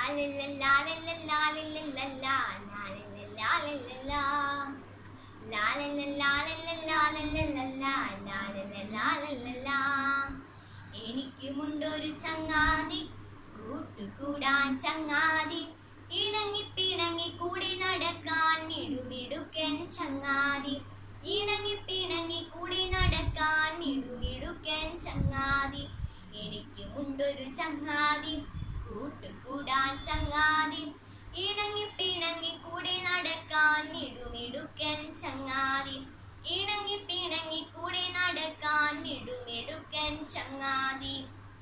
എനിക്കുമുണ്ടൊരു ചങ്ങാതി കൂട്ടുകൂടാൻ ചങ്ങാതി ഇണങ്ങി പിണങ്ങി കൂടി നടക്കാൻ മിടുമിടുക്കൻ ചങ്ങാതി ഇണങ്ങി പിണങ്ങി കൂടി നടക്കാൻ മിടുമിടുക്കൻ ചങ്ങാതി എനിക്കുമുണ്ടൊരു ചങ്ങാതി കൂട്ടുകൂടാൻ ചങ്ങാതി ഇണങ്ങി പിണങ്ങി കൂടി നടക്കാൻ മിടുമിടുക്കൻ ചങ്ങാതി ഇണങ്ങി പിണങ്ങി കൂടി നടക്കാൻ മിടുമിടുക്കൻ ചങ്ങാതി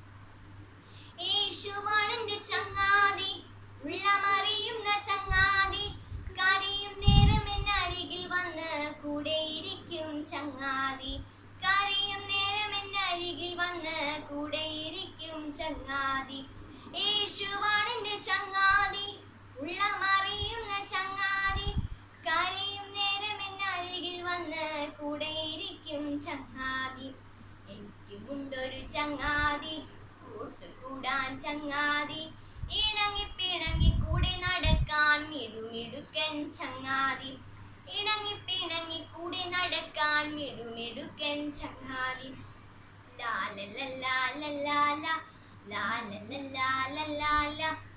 യേശുവാണെന്റെ ചങ്ങാതി ഉള്ളമറിയുന്ന ചങ്ങാതി കരയും നേരം എന്നരികിൽ വന്ന് കൂടെയിരിക്കും ചങ്ങാതി കരയും നേരം എന്നരികിൽ വന്ന് കൂടെയിരിക്കും ചങ്ങാതി യേശുവാണെന്റെ ചങ്ങാതി ഉള്ളമറിയുന്ന ചങ്ങാതി കരയും നേരം എന്നരികിൽ വന്ന് കൂടെയിരിക്കും ചങ്ങാതി എനിക്കുമുണ്ടൊരു ചങ്ങാതി കൂട്ടുകൂടാൻ ചങ്ങാതി ഇണങ്ങി പിണങ്ങി കൂടി നടക്കാൻ മിടുമിടുക്കൻ ചങ്ങാതി ഇണങ്ങി പിണങ്ങി കൂടി നടക്കാൻ മിടുമിടുക്കൻ ചങ്ങാതി ലാ ലാ ലാ ലാ ലാ ലാ ലാ ലാ ലാ ലാ ലാ ലാ